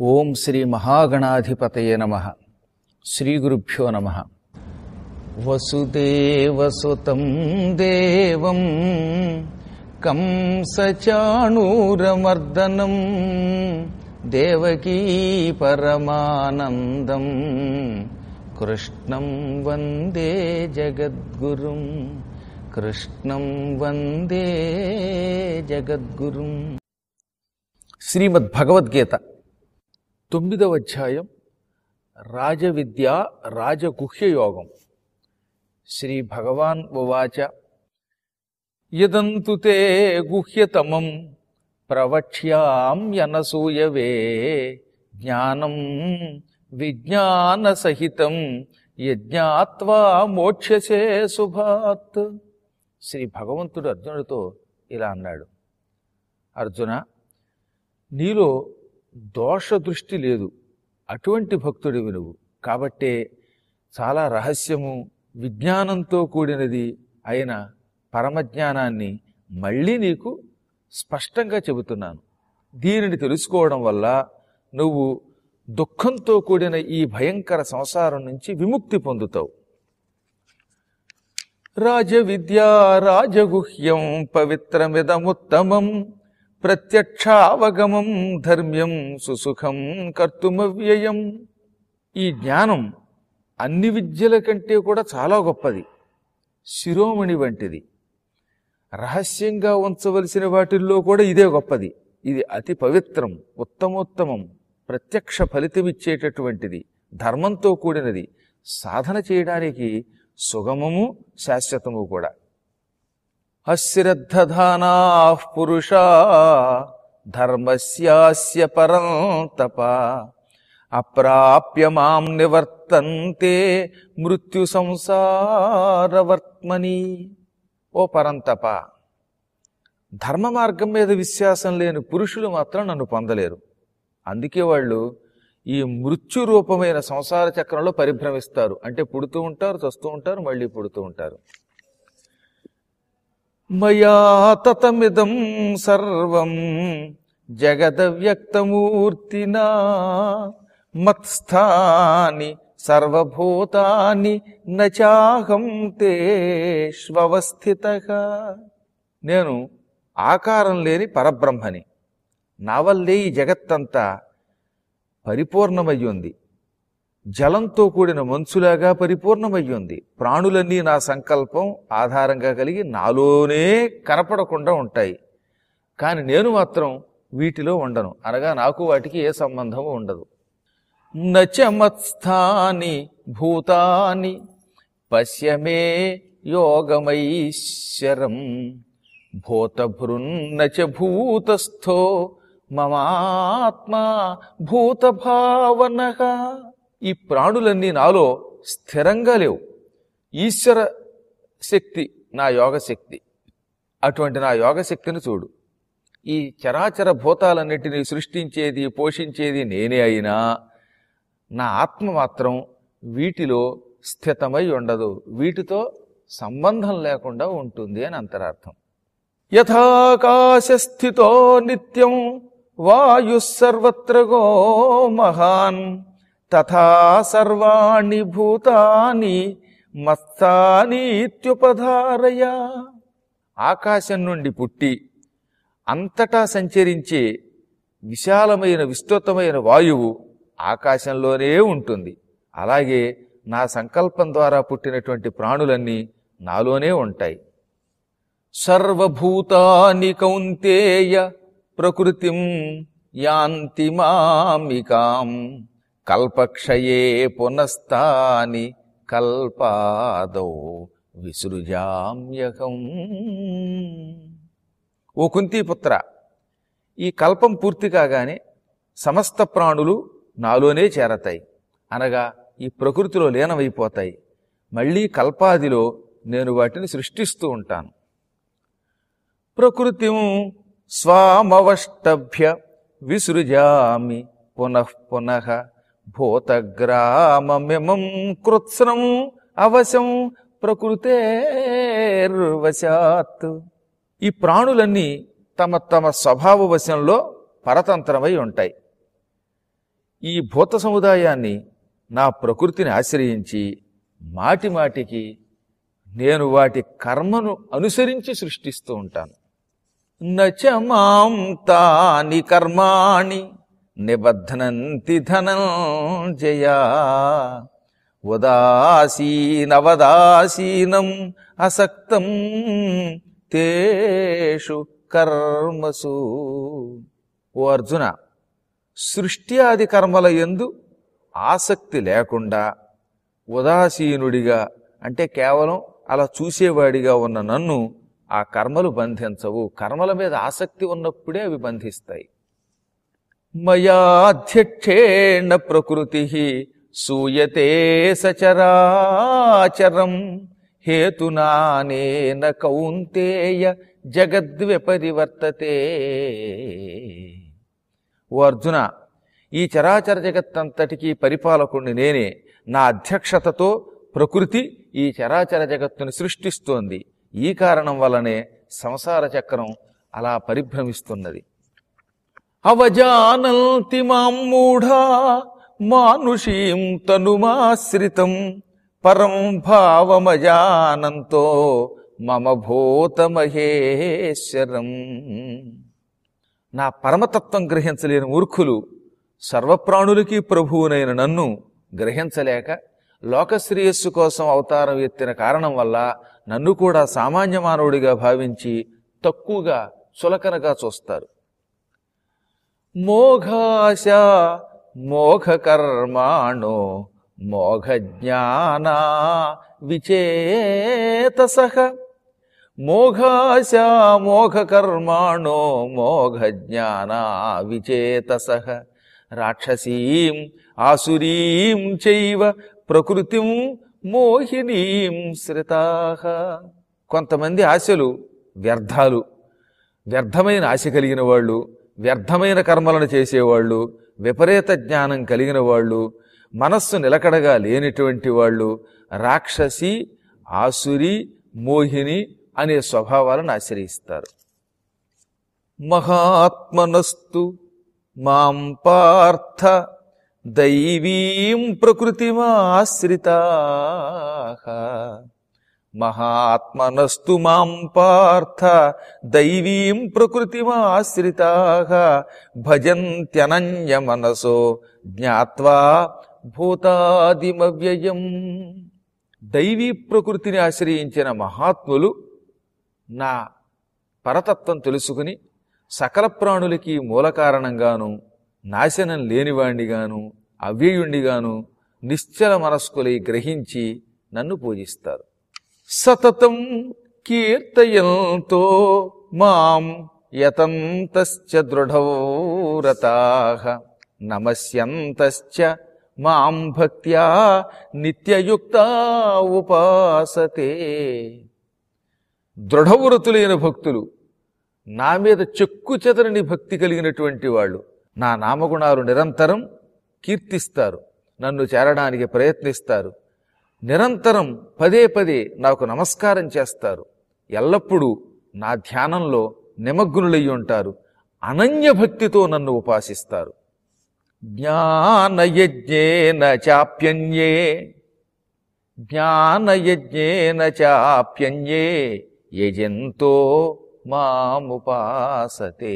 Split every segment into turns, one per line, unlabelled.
ఓం శ్రీ మహాగణాధిపతయే నమ శ్రీ గురుభ్యో నమ వసుదేవసుతం దేవం కంసచాణూరమర్దనం దేవకీ పరమానందం కృష్ణం వందే జగద్గురుం కృష్ణం వందే జగద్గురుం శ్రీమద్ భగవద్గీత తొమ్మిదవ అధ్యాయం రాజవిద్య రాజగుహ్య యోగం శ్రీ భగవాన్ ఉవాచ యదంతు తే గుహ్యతమం ప్రవక్ష్యామ్యనసూయవే జ్ఞానం విజ్ఞానసహితం యజ్ఞాత్వా మోక్షసే శుభాత్ శ్రీ భగవంతుడు అర్జునుడితో ఇలా అన్నాడు అర్జున నీలో దోష దృష్టి లేదు అటువంటి భక్తుడివి నువ్వు కాబట్టే చాలా రహస్యము విజ్ఞానంతో కూడినది అయిన పరమజ్ఞానాన్ని మళ్ళీ నీకు స్పష్టంగా చెబుతున్నాను దీనిని తెలుసుకోవడం వల్ల నువ్వు దుఃఖంతో కూడిన ఈ భయంకర సంసారం నుంచి విముక్తి పొందుతావు రాజవిద్యా రాజగుహ్యం పవిత్రమిదముత్తమం ప్రత్యక్షావగమం ధర్మ్యం సుసుఖం కర్తుమవ్యయం ఈ జ్ఞానం అన్ని విద్యల కంటే కూడా చాలా గొప్పది శిరోమణి వంటిది రహస్యంగా ఉంచవలసిన వాటిల్లో కూడా ఇదే గొప్పది ఇది అతి పవిత్రం ఉత్తమోత్తమం ప్రత్యక్ష ఫలితమిచ్చేటటువంటిది ధర్మంతో కూడినది సాధన చేయడానికి సుగమము శాశ్వతము కూడా అశ్రద్ధధానా పురుషా ధర్మస్యాస్య పరం తప అప్రాప్య మాం నివర్తంతే మృత్యు సంసారవర్త్మని ఓ పరంతప ధర్మ మార్గం మీద విశ్వాసం లేని పురుషులు మాత్రం నన్ను పొందలేరు అందుకే వాళ్ళు ఈ మృత్యు రూపమైన సంసార చక్రంలో పరిభ్రమిస్తారు అంటే పుడుతూ ఉంటారు చస్తూ ఉంటారు మళ్ళీ పుడుతూ ఉంటారు మయా తతమిదం సర్వం జగదవ్యక్తమూర్తినా మత్స్థాని సర్వభూతాని నచాహం తేష్వస్థిత నేను ఆకారం లేని పరబ్రహ్మని నా వల్లే ఈ జగత్తంతా పరిపూర్ణమయ్యుంది జలంతో కూడిన మంచులాగా పరిపూర్ణమయ్యుంది ప్రాణులన్నీ నా సంకల్పం ఆధారంగా కలిగి నాలోనే కనపడకుండా ఉంటాయి కానీ నేను మాత్రం వీటిలో ఉండను అనగా నాకు వాటికి ఏ సంబంధము ఉండదు నచమత్స్థాని భూతాని పశ్యమే యోగమైశ్వరం భూతభృన్నచ భూతస్థో మమాత్మా భూతభావన ఈ ప్రాణులన్నీ నాలో స్థిరంగా లేవు ఈశ్వర శక్తి నా యోగశక్తి అటువంటి నా యోగశక్తిని చూడు ఈ చరాచర భూతాలన్నిటినీ సృష్టించేది పోషించేది నేనే అయినా నా ఆత్మ మాత్రం వీటిలో స్థితమై ఉండదు వీటితో సంబంధం లేకుండా ఉంటుంది అని అంతరార్థం యథాకాశస్థితో నిత్యం వాయు సర్వత్ర గో మహాన్ తథా సర్వాణి భూతాని మత్తానీత్యుపధారయ ఆకాశం నుండి పుట్టి అంతటా సంచరించే విశాలమైన విస్తృతమైన వాయువు ఆకాశంలోనే ఉంటుంది అలాగే నా సంకల్పం ద్వారా పుట్టినటువంటి ప్రాణులన్నీ నాలోనే ఉంటాయి సర్వభూతాని కౌంతేయ ప్రకృతిం యాంతి మామికాం కల్పక్షయే పునస్తాని కల్పాదౌ విసృజామ్యకం ఓ కుంతీపుత్ర ఈ కల్పం పూర్తి కాగానే సమస్త ప్రాణులు నాలోనే చేరతాయి అనగా ఈ ప్రకృతిలో లీనమైపోతాయి మళ్ళీ కల్పాదిలో నేను వాటిని సృష్టిస్తూ ఉంటాను ప్రకృతిం స్వామవష్టభ్య విసృజామి పునః పునః భూతగ్రామమిమం కృత్స్నం అవశం ప్రకృతేర్వశాత్ ఈ ప్రాణులన్నీ తమ తమ స్వభావ వశంలో పరతంత్రమై ఉంటాయి ఈ భూత సముదాయాన్ని నా ప్రకృతిని ఆశ్రయించి మాటి మాటికి నేను వాటి కర్మను అనుసరించి సృష్టిస్తూ ఉంటాను నచ మాం తాని కర్మాణి నిబధ్నంతి ధనంజయా ఉదాసీనవదాసీనం అసక్తం తేషు కర్మసు ఓ అర్జున సృష్టి ఆది కర్మల ఎందు ఆసక్తి లేకుండా ఉదాసీనుడిగా అంటే కేవలం అలా చూసేవాడిగా ఉన్న నన్ను ఆ కర్మలు బంధించవు కర్మల మీద ఆసక్తి ఉన్నప్పుడే అవి బంధిస్తాయి మయాధ్యక్షేణ ప్రకృతి సూయతే సచరాచరం హేతునానేన కౌంతేయ జగద్విపరివర్తతే ఓ అర్జున ఈ చరాచర జగత్తంతటికీ పరిపాలకుణ్ణి నేనే నా అధ్యక్షతతో ప్రకృతి ఈ చరాచర జగత్తుని సృష్టిస్తోంది ఈ కారణం వల్లనే సంసార చక్రం అలా పరిభ్రమిస్తున్నది అవజానంతి మాం మూఢా మానుషీం తనుమాశ్రితం పరం భావమజానంతో మమ భూతమహేశ్వరం నా పరమతత్వం గ్రహించలేని మూర్ఖులు సర్వప్రాణులకి ప్రభువునైన నన్ను గ్రహించలేక లోకశ్రేయస్సు కోసం అవతారం ఎత్తిన కారణం వల్ల నన్ను కూడా సామాన్య మానవుడిగా భావించి తక్కువగా చులకనగా చూస్తారు మోఘాశ మోఘ కర్మాణో మోఘ జ్ఞానా విచేతసహ మోఘాశ మోఘ కర్మాణో మోఘ జ్ఞానా విచేతసహ రాక్షసీం ఆసురీం చైవ ప్రకృతిం మోహినీం శ్రితాహ కొంతమంది ఆశలు వ్యర్థాలు వ్యర్థమైన ఆశ కలిగిన వాళ్ళు వ్యర్థమైన కర్మలను చేసేవాళ్ళు విపరీత జ్ఞానం కలిగిన వాళ్ళు మనస్సు నిలకడగా లేనిటువంటి వాళ్ళు రాక్షసి ఆసురి మోహిని అనే స్వభావాలను ఆశ్రయిస్తారు మహాత్మనస్తు మాం పార్థ దైవీం ప్రకృతిమాశ్రితా మహాత్మనస్తు మాం పార్థ దైవీం ప్రకృతిమాశ్రితా భజంత్యనన్య మనసో జ్ఞాత్వా భూతాదిమవ్యయం దైవీ ప్రకృతిని ఆశ్రయించిన మహాత్ములు నా పరతత్వం తెలుసుకుని సకల ప్రాణులకి మూల కారణంగాను నాశనం లేనివాణ్ణిగాను అవ్యయుణ్ణిగాను నిశ్చల మనస్కులై గ్రహించి నన్ను పూజిస్తారు సతతం కీర్తయంతో మాం యతంతశ్చ దృఢౌరతాః నమస్యంతశ్చ మాం భక్త్యా నిత్యయుక్తా ఉపాసతే దృఢవ్రతులైన భక్తులు నా మీద చెక్కు చెదరని భక్తి కలిగినటువంటి వాళ్ళు నా నామగుణాలు నిరంతరం కీర్తిస్తారు నన్ను చేరడానికి ప్రయత్నిస్తారు నిరంతరం పదే పదే నాకు నమస్కారం చేస్తారు ఎల్లప్పుడూ నా ధ్యానంలో నిమగ్నులయ్యి ఉంటారు అనన్య భక్తితో నన్ను ఉపాసిస్తారు జ్ఞానయజ్ఞేన చాప్యన్యే జ్ఞానయజ్ఞేన చాప్యన్యే యజంతో మాముపాసతే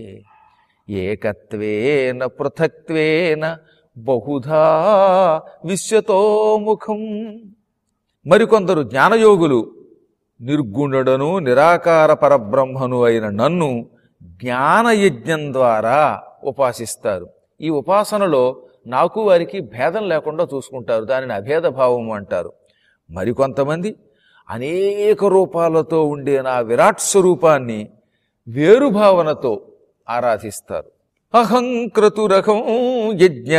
ఏకత్వేన పృథక్త్వేన బహుధా విశ్వతోముఖం మరికొందరు జ్ఞానయోగులు నిర్గుణుడను నిరాకార పరబ్రహ్మను అయిన నన్ను జ్ఞానయజ్ఞం ద్వారా ఉపాసిస్తారు ఈ ఉపాసనలో నాకు వారికి భేదం లేకుండా చూసుకుంటారు దానిని అభేద భావం అంటారు మరికొంతమంది అనేక రూపాలతో ఉండే నా విరాట్ స్వరూపాన్ని వేరు భావనతో ఆరాధిస్తారు అహం క్రతురహం యజ్ఞ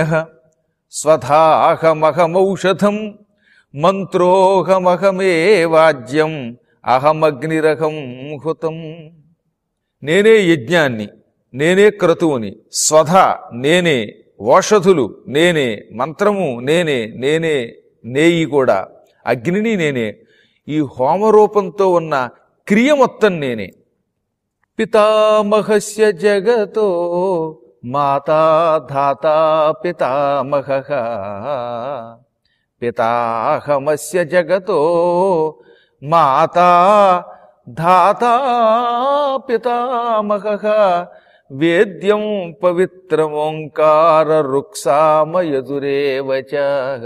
స్వధాహమహమౌషధం మంత్రోహమహమే వాద్యం అహమగ్నిరహం హుతం నేనే యజ్ఞాన్ని నేనే క్రతువుని స్వధ నేనే ఓషధులు నేనే మంత్రము నేనే నేనే నేయి కూడా అగ్నిని నేనే ఈ హోమరూపంతో ఉన్న క్రియ మొత్తం నేనే పితామహస్య జగతో మాతా ధాతా పితామహ పితాహమస్య జగతో మాతా ధాతా పితామహ వేద్యం పవిత్రమోంకార రుక్సామయదురేవచ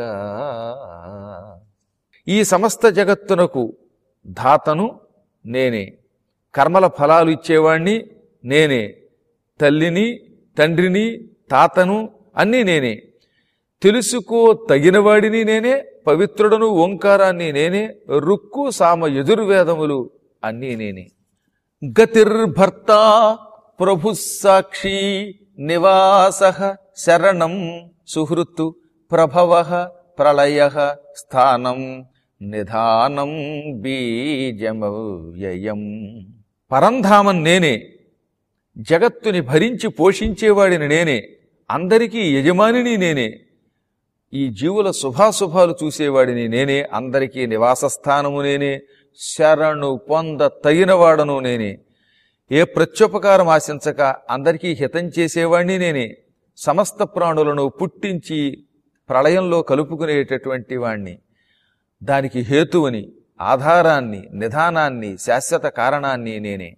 ఈ సమస్త జగత్తునకు ధాతను నేనే కర్మల ఫలాలు ఇచ్చేవాణ్ణి నేనే తల్లిని తండ్రిని తాతను అన్నీ నేనే తెలుసుకో తగినవాడిని నేనే పవిత్రుడను ఓంకారాన్ని నేనే రుక్కు సామ యజుర్వేదములు అన్నీ నేనే గతిర్భర్త ప్రభు సాక్షి నివాస శరణం సుహృత్తు ప్రభవ ప్రళయ స్థానం నిధానం బీజమవ్యయం పరంధామం నేనే జగత్తుని భరించి పోషించేవాడిని నేనే అందరికీ యజమానిని నేనే ఈ జీవుల శుభాశుభాలు చూసేవాడిని నేనే అందరికీ నివాస స్థానము నేనే శరణు పొంద తగినవాడను నేనే ఏ ప్రత్యుపకారం ఆశించక అందరికీ హితం చేసేవాణ్ణి నేనే సమస్త ప్రాణులను పుట్టించి ప్రళయంలో కలుపుకునేటటువంటి వాణ్ణి దానికి హేతువుని ఆధారాన్ని నిధానాన్ని శాశ్వత కారణాన్ని నేనే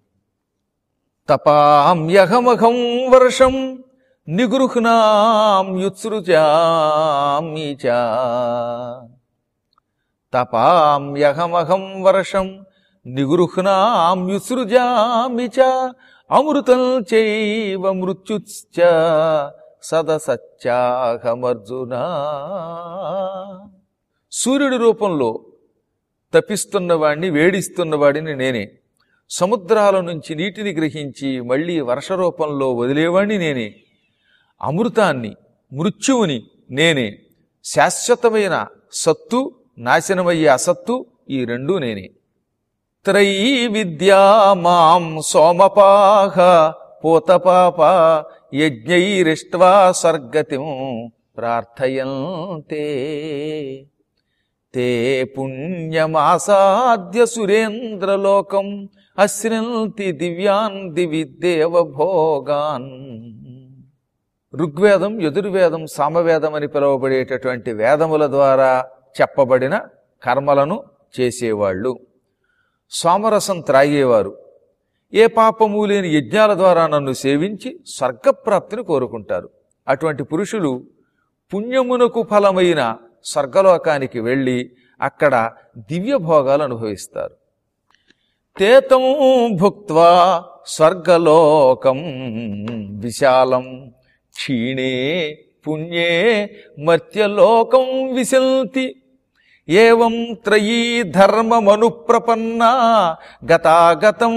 తపామ్యహమహం వర్షం నిగృహ్ణాం యుత్సృజామి చ తపామ్యహమహం వర్షం నిగృహ్ణాం యుత్సృజామి చ అమృతం చైవ మృత్యుశ్చ సదసత్యాహమర్జున సూర్యుడి రూపంలో తపిస్తున్నవాడిని వేడిస్తున్నవాడిని నేనే సముద్రాల నుంచి నీటిని గ్రహించి మళ్ళీ వర్ష రూపంలో వదిలేవాణ్ణి నేనే అమృతాన్ని మృత్యువుని నేనే శాశ్వతమైన సత్తు నాశనమయ్యే అసత్తు ఈ రెండూ నేనే త్రయీ విద్యా మాం సోమపాహ పూతపాప యజ్ఞైరిష్ట్వా స్వర్గతిం ప్రార్థయంతే తే పుణ్యమాసాద్య సురేంద్రలోకం అశ్రంతి దివ్యాన్ దివి దేవభోగాన్ ఋగ్వేదం యజుర్వేదం సామవేదం అని పిలువబడేటటువంటి వేదముల ద్వారా చెప్పబడిన కర్మలను చేసేవాళ్ళు సోమరసం త్రాగేవారు ఏ పాపము లేని యజ్ఞాల ద్వారా నన్ను సేవించి స్వర్గప్రాప్తిని కోరుకుంటారు అటువంటి పురుషులు పుణ్యమునకు ఫలమైన స్వర్గలోకానికి వెళ్ళి అక్కడ దివ్య భోగాలు అనుభవిస్తారు తేతం భుక్త్వా స్వర్గలోకం విశాలం క్షీణే పుణ్యే మర్త్యలోకం విశంతి ఏవం త్రయీ ధర్మమనుప్రపన్నా గతాగతం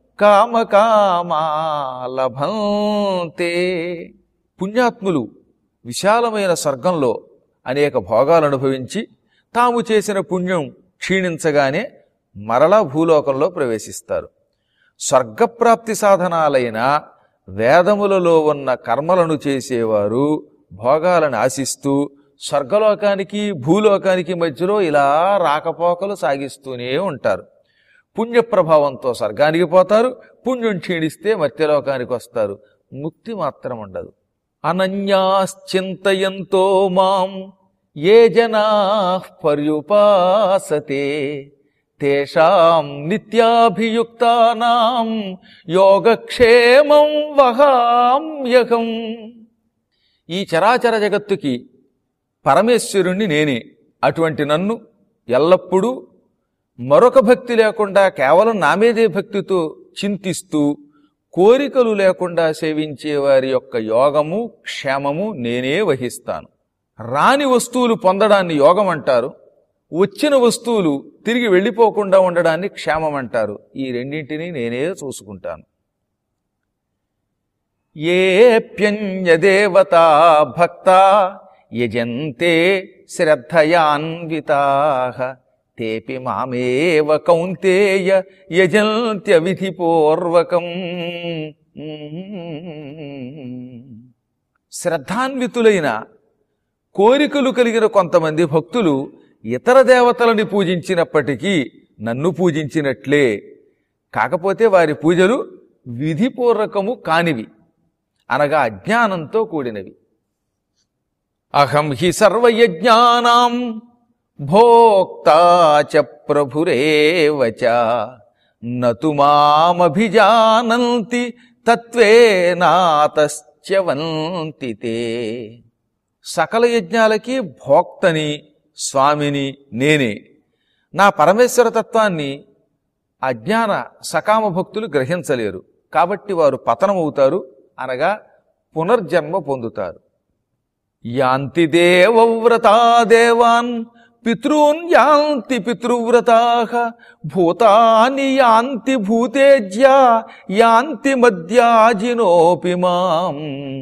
కామకామాలభంతే పుణ్యాత్ములు విశాలమైన స్వర్గంలో అనేక భోగాలు అనుభవించి తాము చేసిన పుణ్యం క్షీణించగానే మరలా భూలోకంలో ప్రవేశిస్తారు స్వర్గప్రాప్తి సాధనాలైన వేదములలో ఉన్న కర్మలను చేసేవారు భోగాలను ఆశిస్తూ స్వర్గలోకానికి భూలోకానికి మధ్యలో ఇలా రాకపోకలు సాగిస్తూనే ఉంటారు పుణ్యప్రభావంతో స్వర్గానికి పోతారు పుణ్యం క్షీణిస్తే మత్స్యలోకానికి వస్తారు ముక్తి మాత్రం ఉండదు అనన్యాశ్చింతయంతో మాం ఏ జనా పర్యుపాసతే తేషాం నిత్యాభియుక్తానాం యోగక్షేమం వహామ్యహం ఈ చరాచర జగత్తుకి పరమేశ్వరుణ్ణి నేనే అటువంటి నన్ను ఎల్లప్పుడూ మరొక భక్తి లేకుండా కేవలం నామేదే భక్తితో చింతిస్తూ కోరికలు లేకుండా సేవించే వారి యొక్క యోగము క్షేమము నేనే వహిస్తాను రాని వస్తువులు పొందడాన్ని యోగం అంటారు వచ్చిన వస్తువులు తిరిగి వెళ్ళిపోకుండా ఉండడాన్ని క్షేమం అంటారు ఈ రెండింటినీ నేనే చూసుకుంటాను ఏప్యన్యదేవతా భక్త యజంతే శ్రద్ధయాన్వితా తేపి మామేవ కౌంతేయ యజంత్య విధిపూర్వకం శ్రద్ధాన్వితులైన కోరికలు కలిగిన కొంతమంది భక్తులు ఇతర దేవతలని పూజించినప్పటికీ నన్ను పూజించినట్లే కాకపోతే వారి పూజలు విధిపూర్వకము కానివి అనగా అజ్ఞానంతో కూడినవి అహం హి సర్వయజ్ఞానాం భోక్తా చ ప్రభురేవచ నతు మామభిజానంతి తత్వేనాతశ్చవంతి తే సకల యజ్ఞాలకి భోక్తని స్వామిని నేనే నా పరమేశ్వర తత్వాన్ని అజ్ఞాన సకామ భక్తులు గ్రహించలేరు కాబట్టి వారు పతనమవుతారు అనగా పునర్జన్మ పొందుతారు యాంతి దేవవ్రతా దేవాన్ పితॄన్ యాంతి పితృవ్రతా భూతాని యాంతి భూతేజ్యా యాంతి మధ్యాజినోపి మాం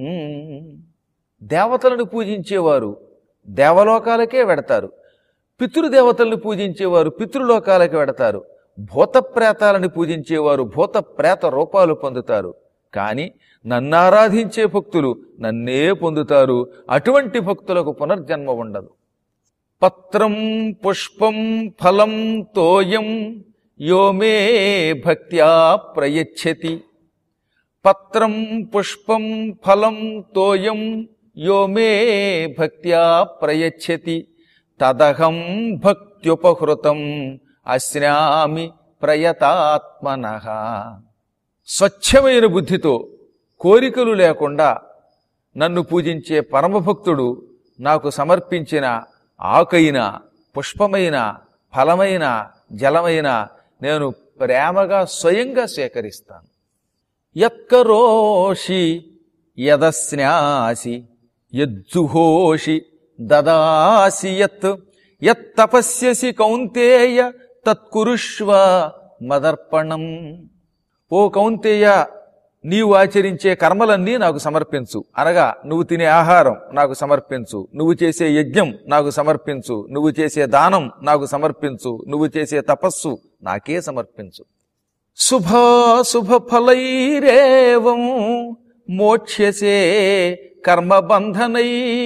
దేవతలను పూజించేవారు దేవలోకాలకే వెడతారు పితృదేవతలను పూజించేవారు పితృలోకాలకి వెడతారు భూత ప్రేతాలను పూజించేవారు భూత ప్రేత రూపాలు పొందుతారు కానీ నన్ను ఆరాధించే భక్తులు నన్నే పొందుతారు అటువంటి భక్తులకు పునర్జన్మ ఉండదు పత్రం పుష్పం ఫలం తోయం యో మే భక్త్యా ప్రయచ్చతి పత్రం పుష్పం ఫలం తోయం యో మే భక్త్యా ప్రయచ్చతి తదహం భక్త్యుపహృతం అశ్నామి ప్రయతాత్మన స్వచ్ఛమైన బుద్ధితో కోరికలు లేకుండా నన్ను పూజించే పరమభక్తుడు నాకు సమర్పించిన ఆకైన పుష్పమైన ఫలమైన జలమైన నేను ప్రేమగా స్వయంగా సేకరిస్తాను యత్కరోషి యదస్నాసి యజ్జుహోషి దదాసి యత్ యత్తపస్యసి కౌంతేయ తత్కురుష్వ మదర్పణం ఓ కౌంతేయ నీవు ఆచరించే కర్మలన్నీ నాకు సమర్పించు అనగా నువ్వు తినే ఆహారం నాకు సమర్పించు నువ్వు చేసే యజ్ఞం నాకు సమర్పించు నువ్వు చేసే దానం నాకు సమర్పించు నువ్వు చేసే తపస్సు నాకే సమర్పించు శుభాశుభ ఫలైరేవం మోక్ష్యసే కర్మబంధనై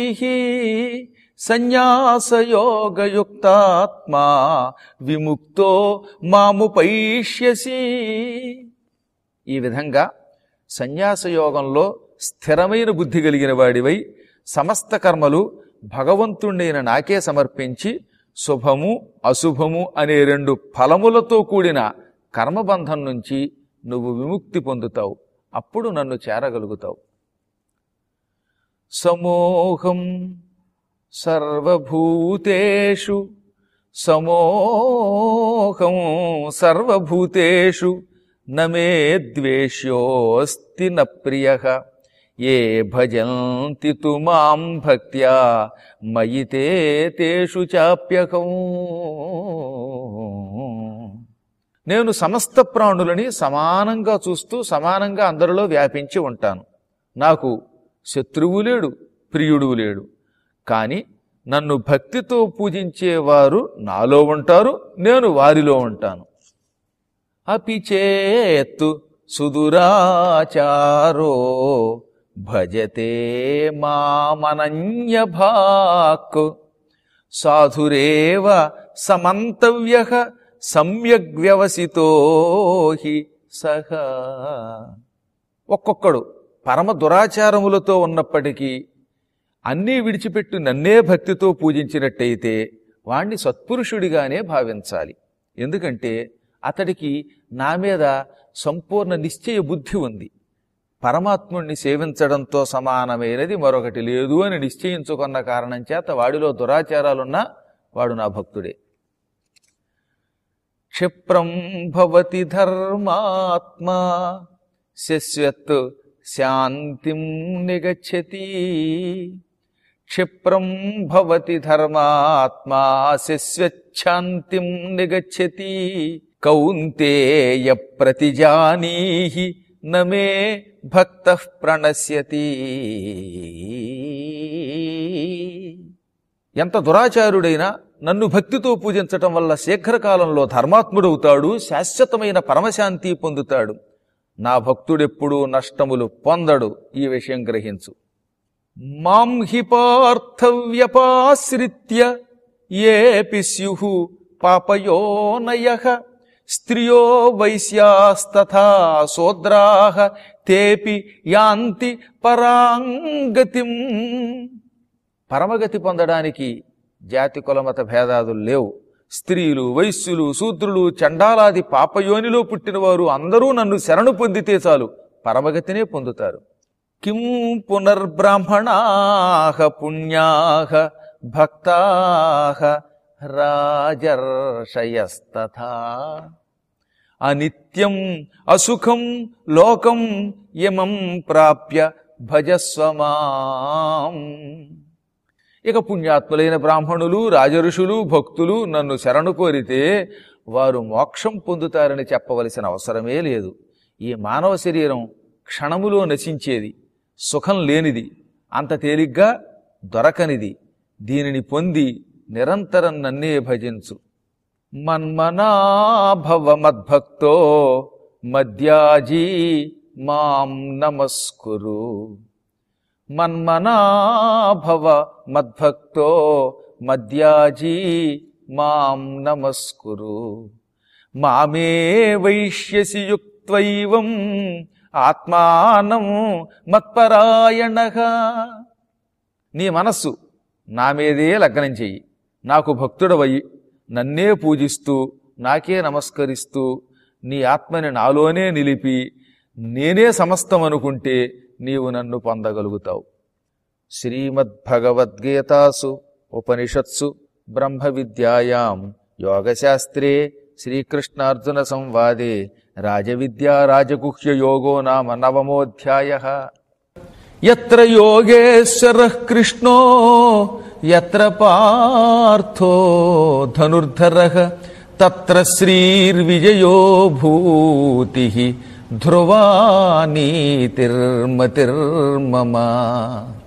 సన్యాసయోగయుక్తాత్మా విముక్తో మాముపైష్యసి ఈ విధంగా సన్యాసయోగంలో స్థిరమైన బుద్ధి కలిగిన వాడివై సమస్త కర్మలు భగవంతుణ్ణైన నాకే సమర్పించి శుభము అశుభము అనే రెండు ఫలములతో కూడిన కర్మబంధం నుంచి నువ్వు విముక్తి పొందుతావు అప్పుడు నన్ను చేరగలుగుతావు సమోహం సర్వభూతేషు సమోహం సర్వభూతేషు నమే ద్వేష్యోస్తి న ప్రియ ఏ భజంతి తు మాం భక్త్యా మయి తే తేషు చాప్యకం నేను సమస్త ప్రాణులని సమానంగా చూస్తూ సమానంగా అందరిలో వ్యాపించి ఉంటాను నాకు శత్రువు లేడు ప్రియుడు లేడు కానీ నన్ను భక్తితో పూజించేవారు నాలో ఉంటారు నేను వారిలో ఉంటాను అపిచేత్తు సుదురాచారో భజతే మామనన్య భాక్ సాధురేవ సమంతవ్య సమ్యగ్ వ్యవసితో హి సహ ఒక్కొక్కడు పరమ దురాచారములతో ఉన్నప్పటికీ అన్నీ విడిచిపెట్టి నన్నే భక్తితో పూజించినట్టయితే వాణ్ణి సత్పురుషుడిగానే భావించాలి ఎందుకంటే అతడికి నా మీద సంపూర్ణ నిశ్చయ బుద్ధి ఉంది పరమాత్ముణ్ణి సేవించడంతో సమానమైనది మరొకటి లేదు అని నిశ్చయించుకున్న కారణం చేత వాడిలో దురాచారాలున్నా వాడు నా భక్తుడే క్షిప్రం భవతి ధర్మాత్మా శశ్వత్ శాంతిం నిగచ్చతి క్షిప్రం భవతి ధర్మాత్మా శశ్వచ్ఛాంతిం నిగచ్చతి కౌంతేయ ప్రతిజానీహి నమే భక్త ప్రణశ్యతి ఎంత దురాచారుడైనా నన్ను భక్తితో పూజించటం వల్ల శీఘ్రకాలంలో ధర్మాత్ముడవుతాడు శాశ్వతమైన పరమశాంతి పొందుతాడు నా భక్తుడెప్పుడూ నష్టములు పొందడు ఈ విషయం గ్రహించు మాం హి పార్థవ్యపాశ్రిత్య ఏపి స్యు పాపయోనయ స్త్రియో వైశ్యాస్తథా శూద్రాహ తేపి యాంతి పరాంగతిం పరమగతి పొందడానికి జాతి కులమత భేదాదులు లేవు స్త్రీలు వైశ్యులు శూద్రులు చండాలాది పాపయోనిలో పుట్టినవారు అందరూ నన్ను శరణు పొందితే చాలు పరమగతినే పొందుతారు కిం పునర్బ్రాహ్మణాహ పుణ్యాహ భక్తాహ రాజర్షయస్తథా అనిత్యం అసుఖం లోకం యమం ప్రాప్య భజస్వమాం ఇక పుణ్యాత్ములైన బ్రాహ్మణులు రాజఋషులు భక్తులు నన్ను శరణు కోరితే వారు మోక్షం పొందుతారని చెప్పవలసిన అవసరమే లేదు ఈ మానవ శరీరం క్షణములో నశించేది సుఖం లేనిది అంత తేలిగ్గా దొరకనిది దీనిని పొంది నిరంతరం నన్నే భజించు మన్మనాభవ మద్భక్తో మద్యాజీ మాం నమస్కురు మన్మనాభవ మద్భక్తో మద్యాజీ మాం నమస్కురు మామే వైష్యసి యుక్త్వైవం ఆత్మానం మత్పరాయణగా నీ మనస్సు నా మీదే లగ్నం చెయ్యి నాకు భక్తుడవయి నన్నే పూజిస్తూ నాకే నమస్కరిస్తూ నీ ఆత్మని నాలోనే నిలిపి నేనే సమస్తం అనుకుంటే నీవు నన్ను పొందగలుగుతావు శ్రీమద్భగవద్గీతాసు ఉపనిషత్సు బ్రహ్మ విద్యాయాం యోగశాస్త్రే శ్రీకృష్ణార్జున సంవాదే రాజవిద్యా రాజగుహ్య యోగో నామ నవమోధ్యాయ ఎత్ర యోగేశ్వర కృష్ణో ఎత్ర పార్థో ధనుర్ధర తత్ర శ్రీర్విజయో భూతి ధ్రువా నీతిర్మతిర్మమ